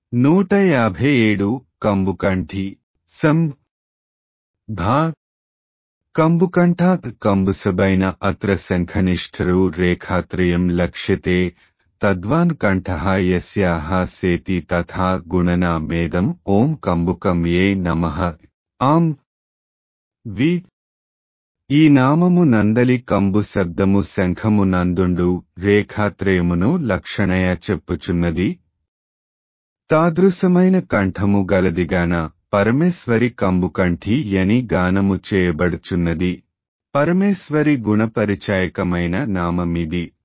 నూట యాభై ఏడు కంబుకంఠి సం భా కంబుకంఠాత్ కంబుసబైన అత్ర శంఖనిష్ఠరు రేఖాత్రయం లక్ష్యతే తద్వాన్ కంఠః యస్యాః సేతి తథా గుణనా మేదం ఓం కంబుకం ఏ నమః ఆం వి ఈ నామము నందలి కంబు శబ్దము శంఖము నందుండు రేఖాత్రయమును లక్షణయ చెప్పుచున్నది తాదృశమైన కంఠము గలదిగాన పరమేశ్వరి కంబుకంఠి యని గానము చేయబడుచున్నది పరమేశ్వరి గుణపరిచాయకమైన నామమిది